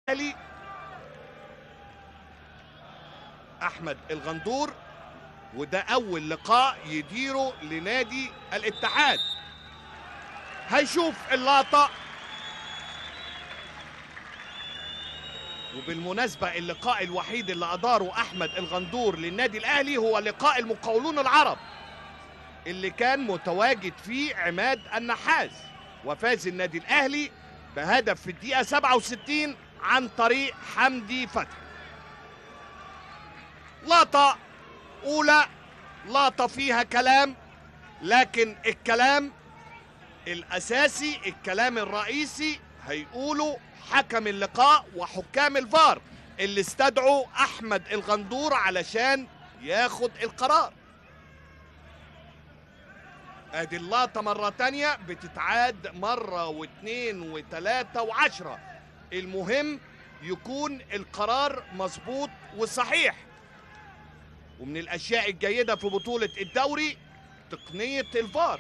الاهلي احمد الغندور وده اول لقاء يديره لنادي الاتحاد هيشوف اللقطه وبالمناسبة اللقاء الوحيد اللي أداره أحمد الغندور للنادي الأهلي هو لقاء المقاولون العرب اللي كان متواجد فيه عماد النحاس وفاز النادي الأهلي بهدف في الدقيقة 67 عن طريق حمدي فتحي لقطة أولى لقطة فيها كلام لكن الكلام الأساسي الكلام الرئيسي هيقوله حكم اللقاء وحكام الفار اللي استدعوا أحمد الغندور علشان ياخد القرار ادي اللقطة مرة تانية بتتعاد مرة واثنين وثلاثة وعشرة المهم يكون القرار مظبوط وصحيح ومن الاشياء الجيدة في بطولة الدوري تقنية الفار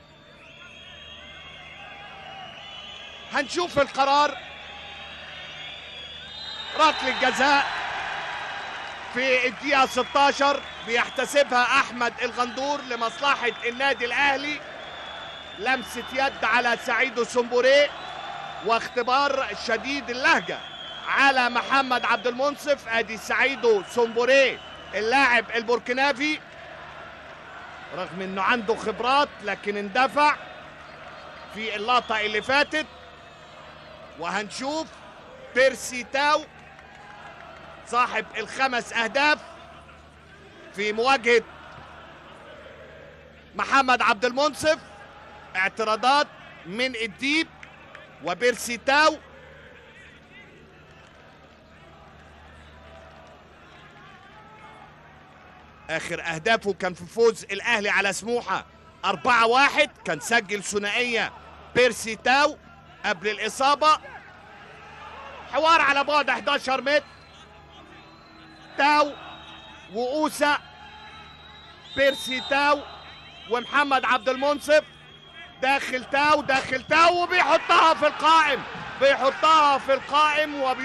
هنشوف القرار ركل الجزاء في الدقيقة 16 بيحتسبها أحمد الغندور لمصلحة النادي الأهلي لمسة يد على سعيد السنبوري واختبار شديد اللهجة على محمد عبد المنصف ادي سعيدو سومبوري اللاعب البوركينافي رغم انه عنده خبرات لكن اندفع في اللقطة اللي فاتت وهنشوف بيرسي تاو صاحب الخمس اهداف في مواجهة محمد عبد المنصف اعتراضات من الديب وبيرسي تاو اخر اهدافه كان في فوز الاهلي على سموحه 4 1 كان سجل ثنائيه بيرسي تاو قبل الاصابه حوار على بعد 11 متر تاو وأوسا بيرسي تاو ومحمد عبد المنصف داخل تاو داخل تاو وبيحطها في القائم بيحطها في القائم وبي